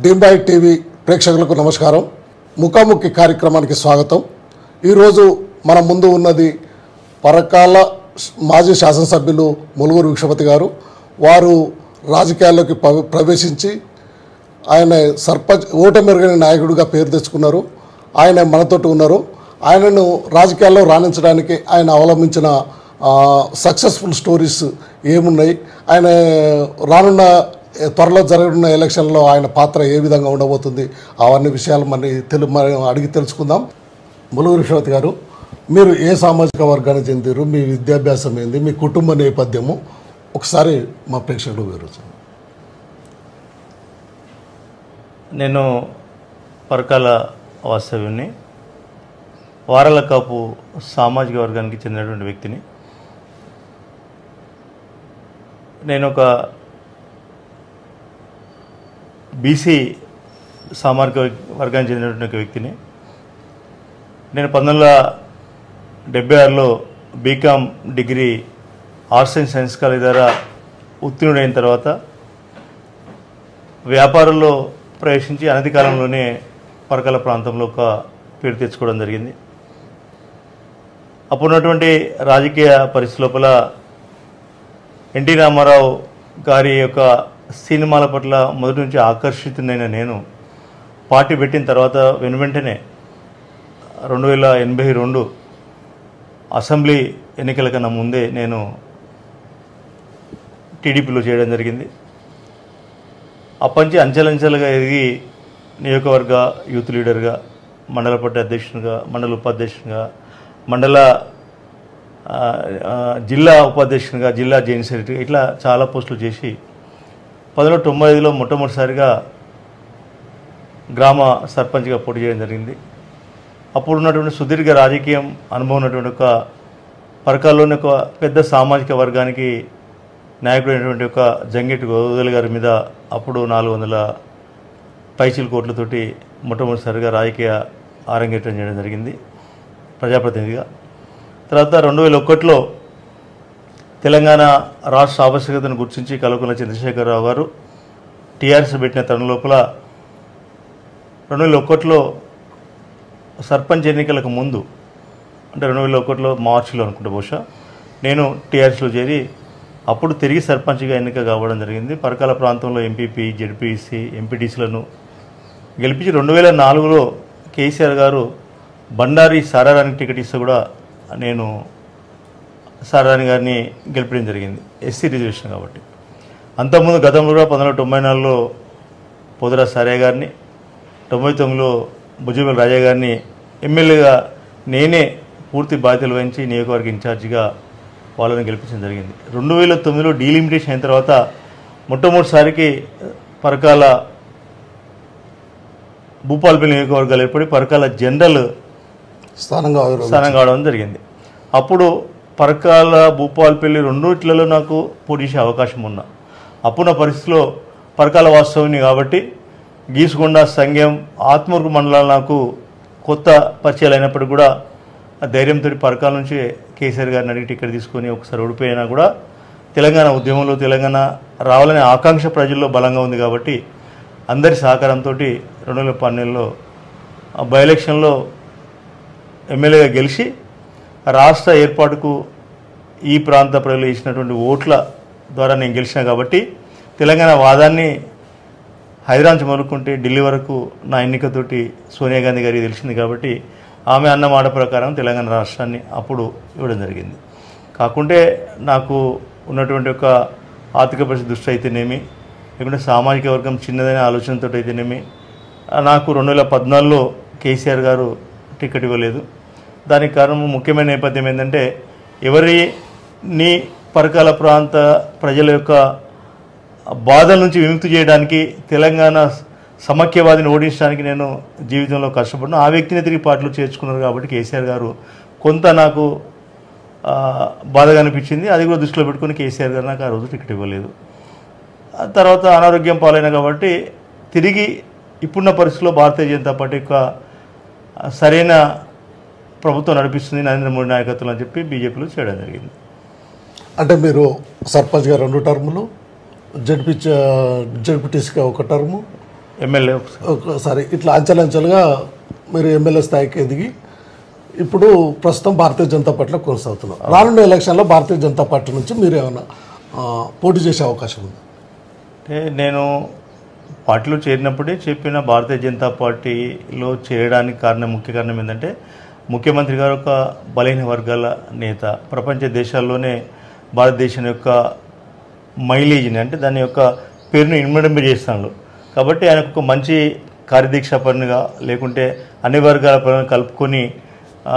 డీంబాయి TV ప్రేక్షకులకు నమస్కారం ముఖాముఖి కార్యక్రమానికి స్వాగతం ఈరోజు మన ముందు ఉన్నది పరకాల మాజీ శాసనసభ్యులు ములుగురు విక్షపతి గారు వారు రాజకీయాల్లోకి ప్రవే- ప్రవేశించి ఆయన సర్పంచ్ ఓటమెరుగని నాయకుడిగా పేరు తెచ్చుకున్నారు ఆయన మనతోటి ఉన్నారు ఆయనను రాజకీయాల్లో రాణించడానికి ఆయన అవలంబించిన సక్సెస్ఫుల్ స్టోరీస్ ఏమున్నాయి ఆయన రానున్న ఏ, త్వరలో జరగనున్న ఎలక్షన్లో ఆయన పాత్ర ఏ విధంగా ఉండబోతుంది అవన్నీ విషయాలు మరి తెలు మరి అడిగి తెలుసుకుందాం ములుగురు విశ్వవతి గారు మీరు ఏ సామాజిక వర్గానికి చెందిరు మీ విద్యాభ్యాసం ఏంది మీ కుటుంబ నేపథ్యము ఒకసారి మా ప్రేక్షకులు వివరించండి నేను పరకాల వాస్తవ్యుని వారల కాపు సామాజిక వర్గానికి చెందినటువంటి వ్యక్తిని నేను ఒక బీసీ సామాజిక వర్గానికి చెందినటువంటి ఒక వ్యక్తిని నేను పంతొమ్మిది వందల డెబ్బై ఆరులో BCom degree arts and science college ద్వారా ఉత్తీర్ణుడైన తర్వాత వ్యాపారంలో ప్రవేశించి అనతి కాలంలోనే పరకాల ప్రాంతంలో ఒక పేరు తెచ్చుకోవడం జరిగింది అప్పుడు ఉన్నటువంటి రాజకీయ పరిస్థితి లోపల ఎన్టీ రామారావు గారి యొక్క సినిమాల పట్ల మొదటి నుంచి ఆకర్షితునైన నేను పార్టీ పెట్టిన తర్వాత వెను వెంటనే రెండు వేల ఎనభై రెండు అసెంబ్లీ ఎన్నికల కన్నా ముందే నేను టీడీపీలో చేయడం జరిగింది అప్పటి నుంచి అంచెలంచెలుగా ఎదిగి నియోజకవర్గ యూత్ లీడర్గా మండల పార్టీ అధ్యక్షునిగా మండల ఉపాధ్యక్షునిగా మండల ఆ, ఆ, జిల్లా ఉపాధ్యక్షునిగా జిల్లా జైన్ సెక్రటరీ ఇట్లా చాలా పోస్టులు చేసి పంతొమ్మిది వందల తొంభై ఐదులో మొట్టమొదటిసారిగా గ్రామ సర్పంచ్గా పోటీ చేయడం జరిగింది అప్పుడు ఉన్నటువంటి సుదీర్ఘ రాజకీయం అనుభవం ఉన్నటువంటి ఒక పరకాల్లోని ఒక పెద్ద సామాజిక వర్గానికి నాయకుడైనటువంటి ఒక జంగెట్టి గోదల గారి మీద అప్పుడు నాలుగు వందల పైచిల్ కోట్లతోటి మొట్టమొదటిసారిగా రాజకీయ ఆరంగేట్రం చేయడం జరిగింది ప్రజాప్రతినిధిగా తర్వాత రెండు వేల ఒకటిలో తెలంగాణ రాష్ట్ర ఆవశ్యకతను గుర్తించి కలుకున్న చంద్రశేఖరరావు గారు టీఆర్ఎస్ పెట్టిన తరుణ లోపల రెండు వేల ఒకటిలో సర్పంచ్ ఎన్నికలకు ముందు అంటే రెండు వేల ఒకటిలో మార్చిలో అనుకుంటా బహుశా నేను టీఆర్ఎస్లో చేరి అప్పుడు తిరిగి సర్పంచ్గా ఎన్నిక కావడం జరిగింది పరకాల ప్రాంతంలో ఎంపీపీ జెడ్పీసీ ఎంపీటీసీలను గెలిపించి రెండు వేల నాలుగులో కేసీఆర్ గారు బండారి సారారానికి టికెట్ ఇస్తే కూడా నేను సారారాణి గారిని గెలిపించడం జరిగింది ఎస్సీ రిజర్వేషన్ కాబట్టి అంతకుముందు గతంలో కూడా పంతొమ్మిది వందల తొంభై నాలుగులో పొదరా సారయ్య గారిని తొంభై తొమ్మిదిలో భుజబెల్ రాజా గారిని ఎమ్మెల్యేగా నేనే పూర్తి బాధ్యతలు వహించి నియోజకవర్గ ఇన్ఛార్జిగా వాళ్ళని గెలిపించడం జరిగింది రెండు వేల తొమ్మిదిలో డీలిమిటేషన్ అయిన తర్వాత మొట్టమొదటిసారికి పరకాల భూపాలపల్లి నియోజకవర్గాలు ఏర్పడి పరకాల జనరల్ స్థానంగా ఆవిర్భవించారు. స్థానం కావడం జరిగింది అప్పుడు పరకాల భూపాలపల్లి రెండిట్లలో నాకు పోటీ చేసే అవకాశం ఉన్నా అప్పుడు నా పరిస్థితిలో పరకాల వాస్తవుని కాబట్టి గీసుకొండ సంఘం ఆత్మూరు మండలాలు నాకు కొత్త పరిచయాలు అయినప్పటికీ కూడా ఆ ధైర్యంతో పరకాల నుంచి కేసీఆర్ గారిని అడిగి టికెట్ తీసుకొని ఒకసారి ఓడిపోయినా కూడా తెలంగాణ ఉద్యమంలో తెలంగాణ రావాలనే ఆకాంక్ష ప్రజల్లో బలంగా ఉంది కాబట్టి అందరి సహకారంతో రెండు వేల పన్నెండులో ఆ బై ఎలక్షన్లో ఎమ్మెల్యేగా గెలిచి రాష్ట్ర ఏర్పాటుకు ఈ ప్రాంత ప్రజలు ఇచ్చినటువంటి ఓట్ల ద్వారా నేను గెలిచిన కాబట్టి తెలంగాణ వాదాన్ని హైదరాబాద్ నుంచి మొదలుకుంటే ఢిల్లీ వరకు నా ఎన్నికతోటి సోనియా గాంధీ గారికి తెలిసింది కాబట్టి ఆమె అన్న మాట ప్రకారం తెలంగాణ రాష్ట్రాన్ని అప్పుడు ఇవ్వడం జరిగింది కాకుంటే నాకు ఉన్నటువంటి ఒక ఆర్థిక పరిస్థితి దృష్టి అయితేనేమి లేకుంటే సామాజిక వర్గం చిన్నదనే ఆలోచనతో అయితేనేమి ఆ, నాకు రెండు వేల పద్నాలుగులో కేసీఆర్ గారు టికెట్ ఇవ్వలేదు దానికి కారణం ముఖ్యమైన నేపథ్యం ఏంటంటే ఎవరిని పరకాల ప్రాంత ప్రజల యొక్క బాధల నుంచి విముక్తి చేయడానికి తెలంగాణ సమైక్యవాదిని ఓడించడానికి నేను జీవితంలో కష్టపడిన ఆ వ్యక్తిని తిరిగి పార్టీలో చేర్చుకున్నారు కాబట్టి కేసీఆర్ గారు కొంత నాకు ఆ, బాధగా అనిపించింది అది కూడా దృష్టిలో పెట్టుకుని కేసీఆర్ గారు నాకు ఆ రోజు టికెట్ ఇవ్వలేదు ఆ తర్వాత అనారోగ్యం పాలైన కాబట్టి తిరిగి ఇప్పుడున్న పరిస్థితిలో భారతీయ జనతా పార్టీ యొక్క ఆ, సరైన ప్రభుత్వం నడిపిస్తుంది నరేంద్ర మోడీ నాయకత్వం అని చెప్పి బీజేపీలో చేయడం జరిగింది అంటే మీరు సర్పంచ్గా రెండు టర్ములు జడ్పీ జడ్పీటీసీగా ఒక టర్ము ఎమ్మెల్యే ఒకసారి ఇట్లా అంచెలంచెలుగా మీరు ఎమ్మెల్యే స్థాయికి ఎదిగి ఇప్పుడు ప్రస్తుతం భారతీయ జనతా పార్టీలో కొనసాగుతున్నారు రానున్న ఎలక్షన్లో భారతీయ జనతా పార్టీ నుంచి మీరు ఏమైనా ఆ, పోటీ చేసే అవకాశం ఉంది అంటే నేను పార్టీలో చేరినప్పుడే చెప్పిన భారతీయ జనతా పార్టీలో చేరడానికి కారణం ముఖ్య కారణం ఏంటంటే ముఖ్యమంత్రి గారు ఒక బలహీన వర్గాల నేత ప్రపంచ దేశాల్లోనే భారతదేశం యొక్క మైలేజ్ని అంటే దాని యొక్క పేరును ఇన్మడింప చేస్తాను కాబట్టి ఆయనకు ఒక మంచి కార్యదీక్ష పనిగా లేకుంటే అన్ని వర్గాల పనులను కలుపుకొని ఆ,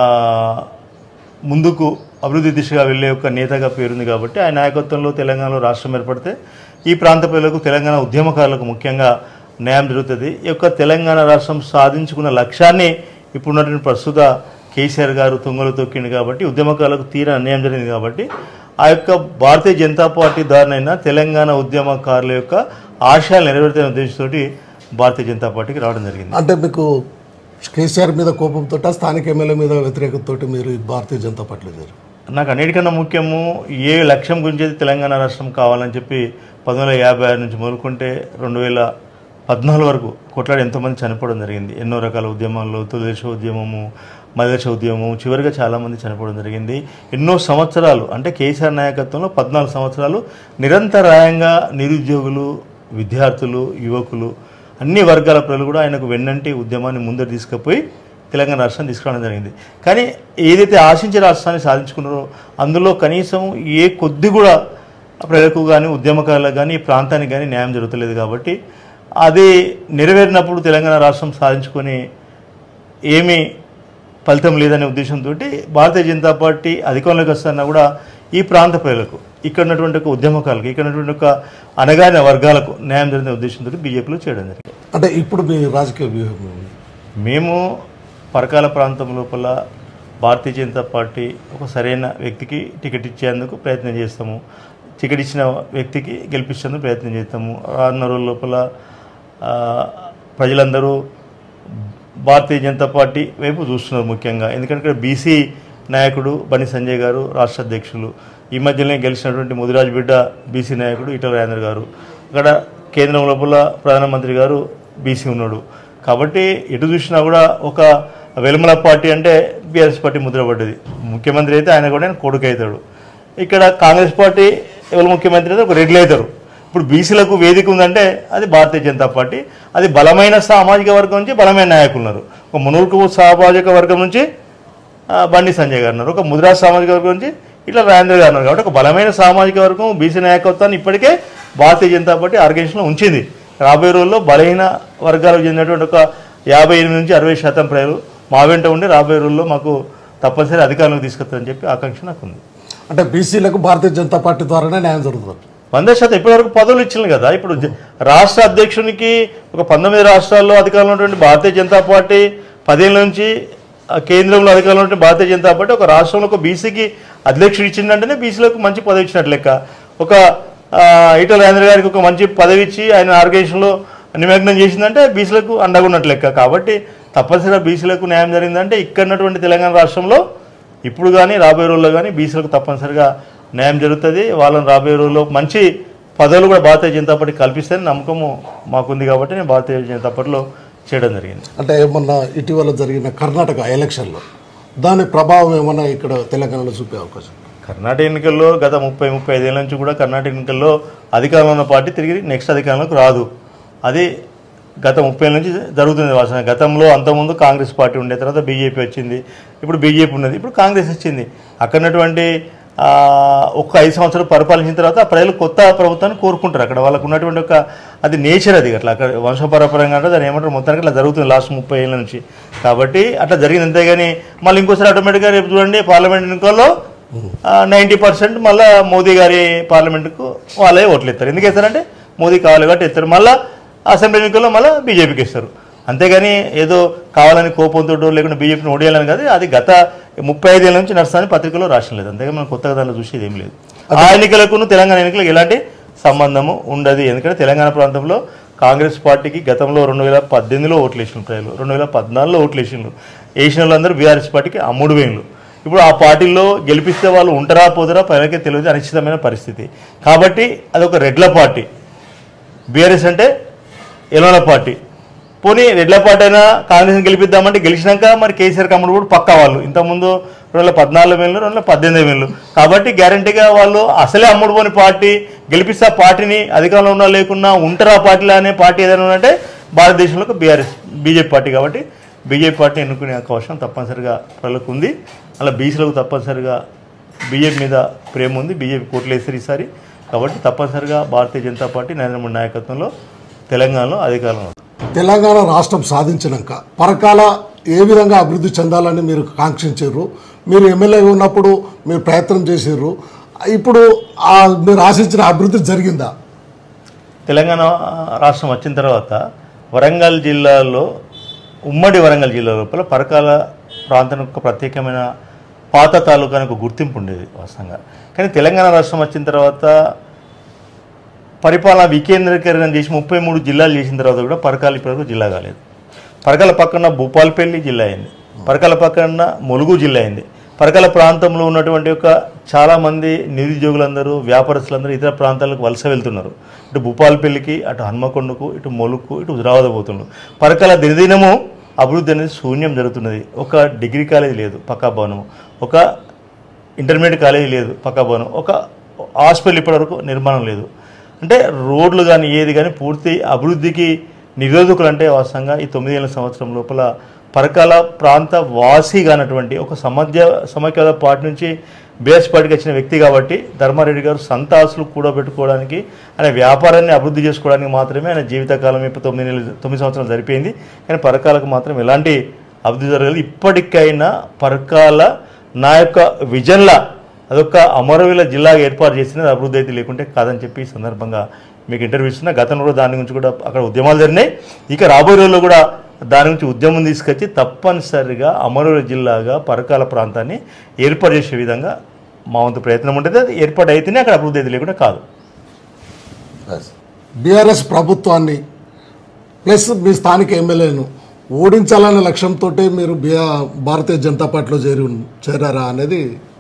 ముందుకు అభివృద్ధి దిశగా వెళ్ళే ఒక నేతగా పేరుంది కాబట్టి ఆయన నాయకత్వంలో తెలంగాణలో రాష్ట్రం ఏర్పడితే ఈ ప్రాంత ప్రజలకు తెలంగాణ ఉద్యమకారులకు ముఖ్యంగా న్యాయం జరుగుతుంది ఈ యొక్క తెలంగాణ రాష్ట్రం సాధించుకున్న లక్ష్యాన్ని ఇప్పుడున్నటువంటి ప్రస్తుత కేసీఆర్ గారు తుంగలు తొక్కింది కాబట్టి ఉద్యమకారులకు తీరా అన్యాయం జరిగింది కాబట్టి ఆ యొక్క భారతీయ జనతా పార్టీ ద్వారానైనా తెలంగాణ ఉద్యమకారుల యొక్క ఆశయాలు నెరవేర్తనే ఉద్దేశంతో భారతీయ జనతా పార్టీకి రావడం జరిగింది అంటే మీకు కేసీఆర్ మీద కోపంతో స్థానిక ఎమ్మెల్యే మీద వ్యతిరేకతతో మీరు ఈ భారతీయ జనతా పార్టీలో చేరారు నాకు అన్నిటికన్నా ముఖ్యము ఏ లక్ష్యం గురించి అయితే తెలంగాణ రాష్ట్రం కావాలని చెప్పి పంతొమ్మిది వందల యాభై ఆరు నుంచి మొదలుకుంటే రెండు వేల పద్నాలుగు వరకు కొట్లాడి ఎంతోమంది చనిపోవడం జరిగింది ఎన్నో రకాల ఉద్యమాల్లో తొలిదశ ఉద్యమము మదశ ఉద్యమము చివరిగా చాలామంది చనిపోవడం జరిగింది ఎన్నో సంవత్సరాలు అంటే కేసీఆర్ నాయకత్వంలో పద్నాలుగు సంవత్సరాలు నిరంతరాయంగా నిరుద్యోగులు విద్యార్థులు యువకులు అన్ని వర్గాల ప్రజలు కూడా ఆయనకు వెన్నంటి ఉద్యమాన్ని ముందరు తీసుకుపోయి తెలంగాణ రాష్ట్రాన్ని తీసుకురావడం జరిగింది కానీ ఏదైతే ఆశించే రాష్ట్రాన్ని సాధించుకున్నారో అందులో కనీసం ఏ కొద్ది కూడా ప్రజలకు కానీ ఉద్యమకారులకు కానీ ఈ ప్రాంతానికి కానీ న్యాయం జరుగుతలేదు కాబట్టి అది నెరవేరినప్పుడు తెలంగాణ రాష్ట్రం సాధించుకొని ఏమీ ఫలితం లేదనే ఉద్దేశంతో భారతీయ జనతా పార్టీ అధికారంలోకి వస్తున్నా కూడా ఈ ప్రాంత ప్రజలకు ఇక్కడ ఉన్నటువంటి ఒక ఉద్యమకారులకు ఇక్కడ ఉన్నటువంటి ఒక అనగానే వర్గాలకు న్యాయం జరిగిన ఉద్దేశంతో బీజేపీలో చేయడం జరిగింది అంటే ఇప్పుడు మీ రాజకీయ వ్యూహం ఏమి? మేము పరకాల ప్రాంతం లోపల భారతీయ జనతా పార్టీ ఒక సరైన వ్యక్తికి టికెట్ ఇచ్చేందుకు ప్రయత్నం చేస్తాము టికెట్ ఇచ్చిన వ్యక్తికి గెలిపించేందుకు ప్రయత్నం చేస్తాము రానున్న రోజుల లోపల ఆ, ప్రజలందరూ భారతీయ జనతా పార్టీ వైపు చూస్తున్నారు ముఖ్యంగా ఎందుకంటే ఇక్కడ బీసీ నాయకుడు బండి సంజయ్ గారు రాష్ట్ర అధ్యక్షులు ఈ మధ్యలోనే గెలిచినటువంటి ముదిరాజ్ బిడ్డ బీసీ నాయకుడు ఈటల రాజేంద్ర గారు అక్కడ కేంద్రం లోపల ప్రధానమంత్రి గారు బీసీ ఉన్నాడు కాబట్టి ఎటు చూసినా కూడా ఒక వెలుమల పార్టీ అంటే బీఆర్ఎస్ పార్టీ ముద్రపడ్డది ముఖ్యమంత్రి అయితే ఆయన కూడా ఆయన కొడుకు అవుతాడు ఇక్కడ కాంగ్రెస్ పార్టీ ఎవరు ముఖ్యమంత్రి అయితే ఒక రెడ్లు అవుతారు ఇప్పుడు బీసీలకు వేదిక ఉందంటే అది భారతీయ జనతా పార్టీ అది బలమైన సామాజిక వర్గం నుంచి బలమైన నాయకులు ఉన్నారు ఒక మునుగు సామాజిక వర్గం నుంచి ఆ, బండి సంజయ్ గారు ఉన్నారు ఒక ముద్రా సామాజిక వర్గం నుంచి ఇట్లా రాజేంద్ర గారు ఉన్నారు కాబట్టి ఒక బలమైన సామాజిక వర్గం బీసీ నాయకత్వాన్ని ఇప్పటికే భారతీయ జనతా పార్టీ ఆర్గనైజేషన్లో ఉంచింది రాబోయే రోజుల్లో బలహీన వర్గాలకు చెందినటువంటి ఒక యాభై ఎనిమిది నుంచి అరవై శాతం ప్రజలు మా వెంట ఉండి రాబోయే రోజుల్లో మాకు తప్పనిసరి అధికారంలోకి తీసుకొస్తారని చెప్పి ఆకాంక్ష నాకు ఉంది అంటే బీసీలకు భారతీయ జనతా పార్టీ ద్వారానే న్యాయం జరుగుతుంది వంద శాతం ఇప్పటివరకు పదవులు ఇచ్చింది కదా ఇప్పుడు జ- రాష్ట్ర అధ్యక్షునికి ఒక పంతొమ్మిది రాష్ట్రాల్లో అధికారంలో ఉన్నటువంటి భారతీయ జనతా పార్టీ పదేళ్ళ నుంచి ఆ, కేంద్రంలో అధికారంలో ఉన్నటువంటి భారతీయ జనతా పార్టీ ఒక రాష్ట్రంలో ఒక బీసీకి అధ్యక్షుడు ఇచ్చిందంటేనే బీసీలకు మంచి పదవి ఇచ్చినట్లు లెక్క ఒక ఆ, ఈటల రాజేంద్ర గారికి ఒక మంచి పదవి ఇచ్చి ఆయన ఆర్గనైజేషన్లో నిమగ్నం చేసిందంటే బీసీలకు అండగా ఉన్నట్లు లెక్క కాబట్టి తప్పనిసరిగా బీసీలకు న్యాయం జరిగిందంటే ఇక్కడ ఉన్నటువంటి తెలంగాణ రాష్ట్రంలో ఇప్పుడు కానీ రాబోయే రోజుల్లో కానీ బీసీలకు తప్పనిసరిగా న్యాయం జరుగుతుంది వాళ్ళని రాబోయే రోజుల్లో మంచి పదవులు కూడా భారతీయ జనతా పార్టీ కల్పిస్తారని నమ్మకము మాకుంది కాబట్టి నేను భారతీయ జనతా పార్టీలో చేయడం జరిగింది అంటే ఏమన్నా ఇటీవల జరిగిన కర్ణాటక ఎలక్షన్లో దాని ప్రభావం ఏమన్నా ఇక్కడ తెలంగాణలో చూపే అవకాశం ఉందా? కర్ణాటక ఎన్నికల్లో గత ముప్పై ముప్పై ఐదేళ్ళ నుంచి కూడా కర్ణాటక ఎన్నికల్లో అధికారంలో ఉన్న పార్టీ తిరిగి నెక్స్ట్ అధికారంలోకి రాదు అది గత ముప్పై ఏళ్ళ నుంచి జరుగుతుంది వాసన గతంలో అంతకుముందు కాంగ్రెస్ పార్టీ ఉండే తర్వాత బీజేపీ వచ్చింది ఇప్పుడు బీజేపీ ఉన్నది ఇప్పుడు కాంగ్రెస్ వచ్చింది అక్కడ ఉన్నటువంటి ఆ, ఒక్క ఐదు సంవత్సరాలు పరిపాలించిన తర్వాత ఆ ప్రజలు కొత్త ప్రభుత్వాన్ని కోరుకుంటారు అక్కడ వాళ్ళకు ఉన్నటువంటి ఒక అది నేచర్ అది అట్లా అక్కడ వంశపరపరంగా అంటే దాన్ని ఏమంటారు మొత్తానికి అట్లా జరుగుతుంది లాస్ట్ ముప్పై ఏళ్ళ నుంచి కాబట్టి అట్లా జరిగింది అంతేగాని మళ్ళీ ఇంకోసారి ఆటోమేటిక్గా రేపు చూడండి పార్లమెంట్ ఎన్నికల్లో నైంటీ పర్సెంట్ మళ్ళీ మోదీ గారి పార్లమెంటుకు వాళ్ళే ఓట్లు ఇస్తారు ఎందుకు ఇస్తారంటే మోదీ కావాలి కాబట్టి ఇస్తారు మళ్ళీ అసెంబ్లీ ఎన్నికల్లో మళ్ళీ బీజేపీకి ఇస్తారు అంతేగాని ఏదో కావాలని కోపంతో లేకుండా బీజేపీని ఓడియాలని కాదు అది గత ముప్పై ఐదేళ్ళ నుంచి నడుస్తానని పత్రికలో రాసిన లేదు అంతేగాని మనం కొత్తగా దాంట్లో చూసేది ఏం లేదు ఆ ఎన్నికలకు తెలంగాణ ఎన్నికలకు ఎలాంటి సంబంధము ఉండదు ఎందుకంటే తెలంగాణ ప్రాంతంలో కాంగ్రెస్ పార్టీకి గతంలో రెండు వేల పద్దెనిమిదిలో ఓట్లు వేసిన ప్రజలు రెండు వేల పద్నాలుగులో ఓట్లు వేసినారు వేసిన వాళ్ళందరూ బీఆర్ఎస్ పార్టీకి అమ్ముడు వేలు ఇప్పుడు ఆ పార్టీలో గెలిపిస్తే వాళ్ళు ఉంటారా పోతారా ప్రజలకే తెలియదు అనిశ్చితమైన పరిస్థితి కాబట్టి అదొక రెడ్ల పార్టీ బీఆర్ఎస్ అంటే ఎలోల పార్టీ పోనీ రెడ్ల పార్టీ అయినా కాంగ్రెస్ని గెలిపిద్దామంటే గెలిచినాక మరి కేసీఆర్ కమ్ముడు కూడా పక్కా వాళ్ళు ఇంతకుముందు రెండు వేల పద్నాలుగు వేలు రెండు వేల పద్దెనిమిది వేలు కాబట్టి గ్యారంటీగా వాళ్ళు అసలే అమ్ముడు పోని పార్టీ గెలిపిస్తే ఆ పార్టీని అధికారంలో ఉన్నా లేకున్నా ఉంటారా పార్టీలో అనే పార్టీ ఏదైనా ఉందంటే భారతదేశంలో బీఆర్ఎస్ బీజేపీ పార్టీ కాబట్టి బీజేపీ పార్టీని ఎన్నుకునే అవకాశం తప్పనిసరిగా ప్రజలకు ఉంది అలా బీసీలకు తప్పనిసరిగా బీజేపీ మీద ప్రేమ ఉంది బీజేపీ కోట్లు వేసారు ఈసారి కాబట్టి తప్పనిసరిగా భారతీయ జనతా పార్టీ నరేంద్ర మోడీ నాయకత్వంలో తెలంగాణలో అధికారంలో ఉంది. తెలంగాణ రాష్ట్రం సాధించినాక పరకాల ఏ విధంగా అభివృద్ధి చెందాలని మీరు కాంక్షించారు మీరు ఎమ్మెల్యేగా ఉన్నప్పుడు మీరు ప్రయత్నం చేసారు ఇప్పుడు ఆ మీరు ఆశించిన అభివృద్ధి జరిగిందా తెలంగాణ రాష్ట్రం వచ్చిన తర్వాత వరంగల్ జిల్లాలో ఉమ్మడి వరంగల్ జిల్లా లోపల పరకాల ప్రాంతానికి ఒక ప్రత్యేకమైన పాత తాలూకానికి ఒక గుర్తింపు ఉండేది వాస్తవంగా కానీ తెలంగాణ రాష్ట్రం వచ్చిన తర్వాత పరిపాలన వికేంద్రీకరణ చేసి ముప్పై మూడు జిల్లాలు చేసిన తర్వాత కూడా పరకాల ఇప్పటివరకు జిల్లా కాలేదు పరకాల పక్కన భూపాలపల్లి జిల్లా అయింది పరకాల పక్కన ములుగు జిల్లా అయింది పరకాల ప్రాంతంలో ఉన్నటువంటి ఒక చాలామంది నిరుద్యోగులందరూ వ్యాపారస్తులందరూ ఇతర ప్రాంతాలకు వలస వెళ్తున్నారు ఇటు భూపాలపల్లికి అటు హన్మకొండకు ఇటు మొలుకు ఇటు హుజరాబాద్ పోతున్నారు పరకాల దినదినము అభివృద్ధి అనేది శూన్యం జరుగుతున్నది ఒక డిగ్రీ కాలేజ్ లేదు పక్కా భవనం ఒక ఇంటర్మీడియట్ కాలేజీ లేదు పక్కా భవనం ఒక హాస్పిటల్ ఇప్పటివరకు నిర్మాణం లేదు అంటే రోడ్లు కానీ ఏది కానీ పూర్తి అభివృద్ధికి నిరోధకులు అంటే వాస్తవంగా ఈ తొమ్మిది ఏళ్ళ సంవత్సరం లోపల పరకాల ప్రాంత వాసి కానటువంటి ఒక సమాజ సమైక్యవాద పార్టీ నుంచి బీఎస్ పార్టీకి వచ్చిన వ్యక్తి కాబట్టి ధర్మారెడ్డి గారు సంత ఆస్తులు కూడబెట్టుకోవడానికి ఆయన వ్యాపారాన్ని అభివృద్ధి చేసుకోవడానికి మాత్రమే ఆయన జీవితకాలం ఇప్పుడు తొమ్మిది నెలలు తొమ్మిది సంవత్సరాలు సరిపోయింది కానీ పరకాలకు మాత్రం ఎలాంటి అభివృద్ధి జరగలేదు ఇప్పటికైనా పరకాల నా యొక్క విజన్లా అదొక అమరవీల జిల్లాగా ఏర్పాటు చేసినది అభివృద్ధి అయితే లేకుంటే కాదని చెప్పి ఈ సందర్భంగా మీకు ఇంటర్వ్యూ ఇస్తున్నా గతంలో కూడా దాని గురించి కూడా అక్కడ ఉద్యమాలు జరిగినాయి ఇక రాబోయే రోజుల్లో కూడా దాని గురించి ఉద్యమం తీసుకొచ్చి తప్పనిసరిగా అమరవీల జిల్లాగా పరకాల ప్రాంతాన్ని ఏర్పాటు చేసే విధంగా మా వంతు ప్రయత్నం ఉంటుంది అది ఏర్పాటు అయితేనే అక్కడ అభివృద్ధి అయితే లేకుండా కాదు బీఆర్ఎస్ ప్రభుత్వాన్ని ప్లస్ మీ స్థానిక ఎమ్మెల్యేను ఓడించాలనే లక్ష్యంతో మీరు బిఆ భారతీయ జనతా పార్టీలో చేరి ఉన్- చేరారా అనేది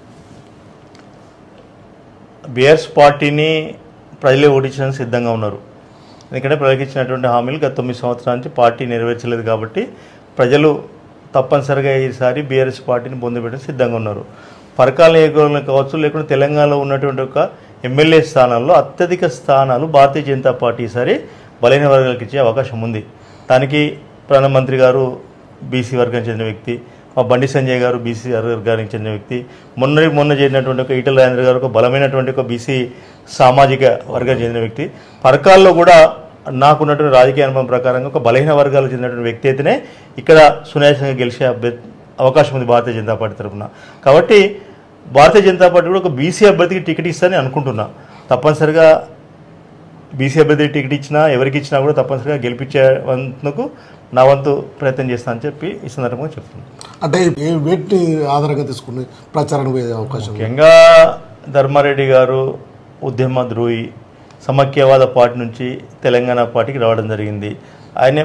బీఆర్ఎస్ పార్టీని ప్రజలే ఓడించడానికి సిద్ధంగా ఉన్నారు ఎందుకంటే ప్రజలకు ఇచ్చినటువంటి హామీలు గత తొమ్మిది సంవత్సరాల నుంచి పార్టీ నెరవేర్చలేదు కాబట్టి ప్రజలు తప్పనిసరిగా ఈసారి బీఆర్ఎస్ పార్టీని పొందబెట్టడానికి సిద్ధంగా ఉన్నారు పరకాల నియోజకవర్గంలో కావచ్చు లేకుంటే తెలంగాణలో ఉన్నటువంటి ఒక ఎమ్మెల్యే స్థానాల్లో అత్యధిక స్థానాలు భారతీయ జనతా పార్టీ ఈసారి బలైన వర్గాలకు ఇచ్చే అవకాశం ఉంది దానికి ప్రధానమంత్రి గారు బీసీ వర్గానికి చెందిన వ్యక్తి మా బండి సంజయ్ గారు బీసీ వర్గానికి చెందిన వ్యక్తి మొన్న మొన్న చేరినటువంటి ఒక ఈటల రాజేంద్ర గారు ఒక బలమైనటువంటి ఒక బీసీ సామాజిక వర్గానికి చెందిన వ్యక్తి పరకాల్లో కూడా నాకున్నటువంటి రాజకీయ అనుభవం ప్రకారంగా ఒక బలహీన వర్గాలకు చెందినటువంటి వ్యక్తి అయితేనే ఇక్కడ సునాయాసంగా గెలిచే అభ్యర్థి అవకాశం ఉంది భారతీయ జనతా పార్టీ తరఫున కాబట్టి భారతీయ జనతా పార్టీ కూడా ఒక బీసీ అభ్యర్థికి టికెట్ ఇస్తానని అనుకుంటున్నా తప్పనిసరిగా బీసీ అభ్యర్థి టికెట్ ఇచ్చినా ఎవరికి ఇచ్చినా కూడా తప్పనిసరిగా గెలిపించే వంతుకు నా వంతు ప్రయత్నం చేస్తానని చెప్పి ఈ సందర్భంగా చెప్తున్నాను అంటే ఏ వేటిని ఆధారంగా తీసుకుని ప్రచారానికి పోయే అవకాశం ఉంది? ముఖ్యంగా ధర్మారెడ్డి గారు ఉద్యమ ద్రోహి సమైక్యవాద పార్టీ నుంచి తెలంగాణ పార్టీకి రావడం జరిగింది ఆయన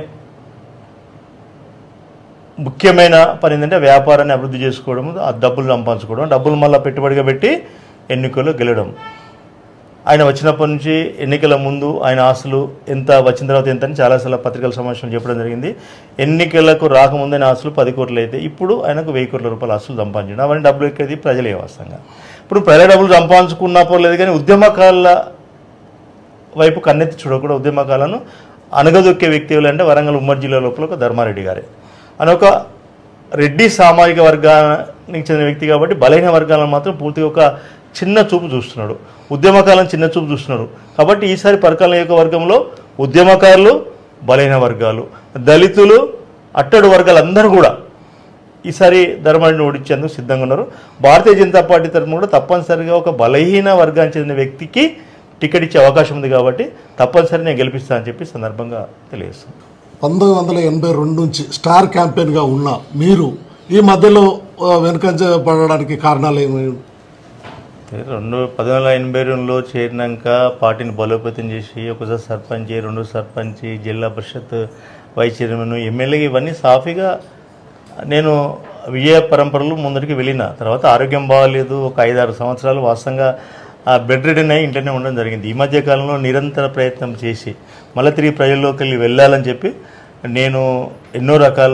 ముఖ్యమైన పని ఏంటంటే వ్యాపారాన్ని అభివృద్ధి చేసుకోవడం ఆ డబ్బులు సంపాదించుకోవడం డబ్బులు మళ్ళీ పెట్టుబడిగా పెట్టి ఎన్నికల్లో గెలవడం ఆయన వచ్చినప్పటి నుంచి ఎన్నికల ముందు ఆయన ఆస్తులు ఎంత వచ్చిన తర్వాత ఎంత అని చాలాసార్లు పత్రికల సమావేశంలో చెప్పడం జరిగింది ఎన్నికలకు రాకముందే ఆయన ఆస్తులు పది కోట్లు అయితే ఇప్పుడు ఆయనకు వెయ్యి కోట్ల రూపాయల ఆస్తులు సంపాదించడం అవన్నీ డబ్బులు ఎక్కేది ప్రజలే వాస్తవంగా ఇప్పుడు ప్రజల డబ్బులు సంపాదించుకున్నా పోలేదు కానీ ఉద్యమకాల వైపు కన్నెత్తి చూడకుండా ఉద్యమకాలను అనగదొక్కే వ్యక్తి ఎవరంటే వరంగల్ ఉమ్మడి జిల్లా లోపల ఒక ధర్మారెడ్డి గారే అని ఒక రెడ్డి సామాజిక వర్గానికి చెందిన వ్యక్తి కాబట్టి బలహీన వర్గాలను మాత్రం పూర్తిగా ఒక చిన్న చూపు చూస్తున్నాడు ఉద్యమకాలను చిన్న చూపు చూస్తున్నాడు కాబట్టి ఈసారి పరకాల నియోజకవర్గంలో ఉద్యమకారులు బలహీన వర్గాలు దళితులు అట్టడు వర్గాలు అందరూ కూడా ఈసారి ధర్మాన్ని ఓడించేందుకు సిద్ధంగా ఉన్నారు భారతీయ జనతా పార్టీ తరఫున కూడా తప్పనిసరిగా ఒక బలహీన వర్గానికి చెందిన వ్యక్తికి టికెట్ ఇచ్చే అవకాశం ఉంది కాబట్టి తప్పనిసరి నేను గెలిపిస్తానని చెప్పి ఈ సందర్భంగా తెలియజేస్తాను పంతొమ్మిది వందల ఎనభై రెండు నుంచి స్టార్ క్యాంపెయిన్గా ఉన్న మీరు ఈ మధ్యలో ఆ, వెనుకంజ పడడానికి కారణాలు ఏమి రెండు పది వందల ఎనభై రెండులో చేరినాక పార్టీని బలోపేతం చేసి ఒకసారి సర్పంచ్ రెండు సర్పంచ్ జిల్లా పరిషత్ వైస్ చైర్మన్ ఎమ్మెల్యే ఇవన్నీ సాఫీగా నేను విజయ పరంపరలు ముందరికి వెళ్ళిన తర్వాత ఆరోగ్యం బాగాలేదు ఒక ఐదారు సంవత్సరాలు వాస్తవంగా ఆ బెడ్ రిడన్ అయి ఇంట్లోనే ఉండడం జరిగింది ఈ మధ్య కాలంలో నిరంతర ప్రయత్నం చేసి మళ్ళీ తిరిగి ప్రజల్లోకి వెళ్ళి వెళ్ళాలని చెప్పి నేను ఎన్నో రకాల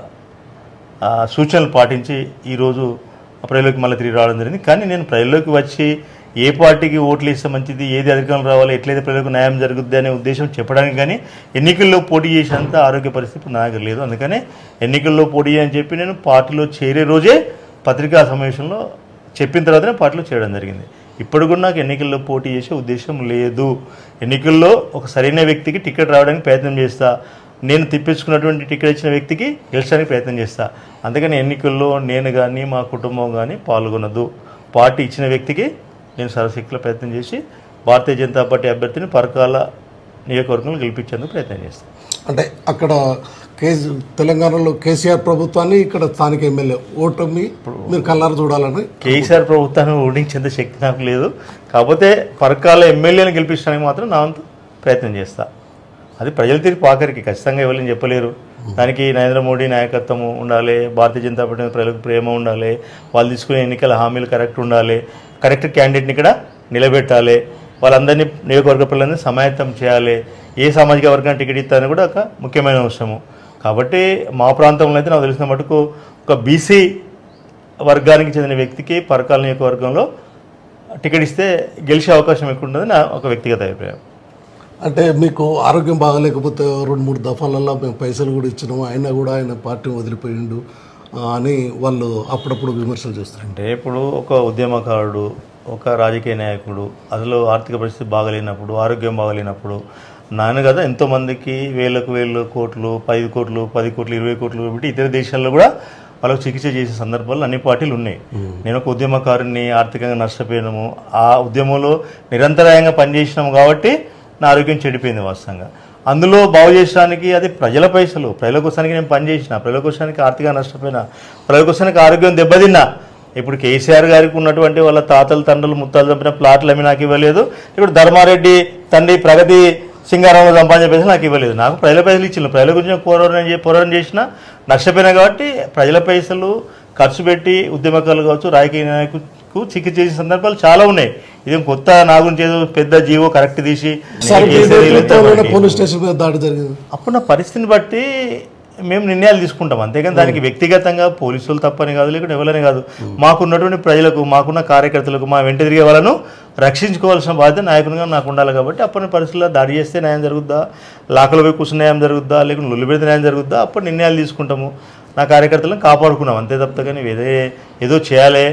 ఆ, సూచనలు పాటించి ఈరోజు ప్రజల్లోకి మళ్ళీ తిరిగి రావడం జరిగింది కానీ నేను ప్రజల్లోకి వచ్చి ఏ పార్టీకి ఓట్లు వేస్తే మంచిది ఏది అధికారం రావాలి ఎట్లయితే ప్రజలకు న్యాయం జరుగుద్ది అనే ఉద్దేశం చెప్పడానికి కానీ ఎన్నికల్లో పోటీ చేసేంత ఆరోగ్య పరిస్థితి ఇప్పుడు నా దగ్గర లేదు అందుకనే ఎన్నికల్లో పోటీ అని చెప్పి నేను పార్టీలో చేరే రోజే పత్రికా సమావేశంలో చెప్పిన తర్వాతనే పార్టీలో చేయడం జరిగింది ఇప్పుడు కూడా నాకు ఎన్నికల్లో పోటీ చేసే ఉద్దేశం లేదు ఎన్నికల్లో ఒక సరైన వ్యక్తికి టికెట్ రావడానికి ప్రయత్నం చేస్తా నేను తిప్పించుకున్నటువంటి టికెట్ ఇచ్చిన వ్యక్తికి గెలిచడానికి ప్రయత్నం చేస్తా అందుకని ఎన్నికల్లో నేను కానీ మా కుటుంబం కానీ పాల్గొనదు పార్టీ ఇచ్చిన వ్యక్తికి నేను సరశక్తిలో ప్రయత్నం చేసి భారతీయ జనతా పార్టీ అభ్యర్థిని పరకాల నియోజకవర్గంలో గెలిపించేందుకు ప్రయత్నం చేస్తాను అంటే అక్కడ కేసీ తెలంగాణలో కేసీఆర్ ప్రభుత్వాన్ని ఇక్కడ స్థానిక ఎమ్మెల్యే ఓటమి మీరు కల్లారు చూడాలని కేసీఆర్ ప్రభుత్వాన్ని ఓడించేంత శక్తి నాకు లేదు కాకపోతే పరకాల ఎమ్మెల్యేని గెలిపించడానికి మాత్రం నా వంతు ప్రయత్నం చేస్తా అది ప్రజల తీర్పు ఆఖరికి ఖచ్చితంగా ఎవరైనా చెప్పలేరు దానికి నరేంద్ర మోడీ నాయకత్వము ఉండాలి భారతీయ జనతా పార్టీ మీద ప్రజలకు ప్రేమ ఉండాలి వాళ్ళు తీసుకునే ఎన్నికల హామీలు కరెక్ట్ ఉండాలి కరెక్ట్ క్యాండిడేట్ని ఇక్కడ నిలబెట్టాలి వాళ్ళందరినీ నియోజకవర్గ పిల్లల్ని సమాయత్తం చేయాలి ఏ సామాజిక వర్గానికి టికెట్ ఇస్తారని కూడా ఒక ముఖ్యమైన అంశము కాబట్టి మా ప్రాంతంలో అయితే నాకు తెలిసిన మటుకు ఒక బీసీ వర్గానికి చెందిన వ్యక్తికి పరకాల నియోజకవర్గంలో టికెట్ ఇస్తే గెలిచే అవకాశం ఎక్కువ ఉంటుంది నా ఒక వ్యక్తిగత అభిప్రాయం అంటే మీకు ఆరోగ్యం బాగాలేకపోతే రెండు మూడు దఫాలలో మేము పైసలు కూడా ఇచ్చినాము అయినా కూడా ఆయన పార్టీ వదిలిపోయిండు ఆ, అని వాళ్ళు అప్పుడప్పుడు విమర్శలు చేస్తారు అంటే ఇప్పుడు ఒక ఉద్యమకారుడు ఒక రాజకీయ నాయకుడు అసలు ఆర్థిక పరిస్థితి బాగలేనప్పుడు ఆరోగ్యం బాగలేనప్పుడు నాన్న కదా ఎంతోమందికి వేలకు వేలు కోట్లు పది కోట్లు పది కోట్లు ఇరవై కోట్లు పెట్టి ఇతర దేశాల్లో కూడా వాళ్ళకు చికిత్స చేసే సందర్భాలు అన్ని పార్టీలు ఉన్నాయి నేను ఒక ఉద్యమకారుని ఆర్థికంగా నష్టపోయినాము ఆ ఉద్యమంలో నిరంతరాయంగా పనిచేసినాము కాబట్టి నా ఆరోగ్యం చెడిపోయింది వాస్తవంగా అందులో బాగు చేయడానికి అది ప్రజల పైసలు ప్రజల కోసానికి నేను పనిచేసిన ప్రజల కోసానికి ఆర్థికంగా నష్టపోయినా ప్రజల కోసానికి ఆరోగ్యం దెబ్బతిన్నా ఇప్పుడు కేసీఆర్ గారికి ఉన్నటువంటి వాళ్ళ తాతలు తండ్రులు ముత్తాలు చంపిన ప్లాట్లు అవి నాకు ఇవ్వలేదు ఇప్పుడు ధర్మారెడ్డి తండ్రి ప్రగతి సింగారంలో సంపాదించే పైసలు నాకు ఇవ్వలేదు నాకు ప్రజల పైసలు ఇచ్చిన ప్రజల గురించి పోరాటం చే- పోరాటం చేసిన నష్టపోయినా కాబట్టి ప్రజల పైసలు ఖర్చు పెట్టి ఉద్యమకారులు కావచ్చు రాజకీయ నాయకులకు చికిత్స చేసే సందర్భాలు చాలా ఉన్నాయి ఇదేం కొత్త నా గురించి ఏదో పెద్ద జీవో కరెక్ట్ తీసి సార్ మీ కేసీఆర్ ఇలా నేతృత్వంలోనే మనకి- పోలీస్ స్టేషన్ మీద దాడి జరిగింది అప్పుడు నా పరిస్థితిని బట్టి మేము నిర్ణయాలు తీసుకుంటాం అంతేగాని దానికి వ్యక్తిగతంగా పోలీసులు తప్పని కాదు లేకుంటే ఎవరని కాదు మాకున్నటువంటి ప్రజలకు మాకున్న కార్యకర్తలకు మా వెంట తిరిగే వాళ్ళను రక్షించుకోవాల్సిన బాధ్యత నాయకునిగా నాకు ఉండాలి కాబట్టి అప్పటి పరిస్థితుల్లో దాడి చేస్తే న్యాయం జరుగుద్దా లాకలో పోయి కూర్చుని న్యాయం జరుగుద్దా లేకుంటే లొల్లి పెడితే న్యాయం జరుగుద్దా అప్పుడు నిర్ణయాలు తీసుకుంటాము నా కార్యకర్తలను కాపాడుకున్నాం అంతే తప్ప కానీ ఏదో ఏదో చేయాలి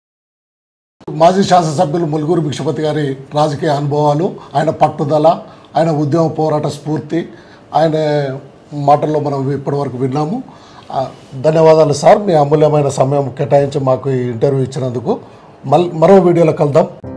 మాజీ శాసనసభ్యులు ములుగురు భిక్షపతి గారి రాజకీయ అనుభవాలు ఆయన పట్టుదల ఆయన ఉద్యమ పోరాట స్ఫూర్తి ఆయన మాటల్లో మనం ఇప్పటివరకు విన్నాము ఆ, ధన్యవాదాలు సార్ మీ అమూల్యమైన సమయం కేటాయించి మాకు ఈ ఇంటర్వ్యూ ఇచ్చినందుకు మల్ మరో వీడియోలో కలుద్దాం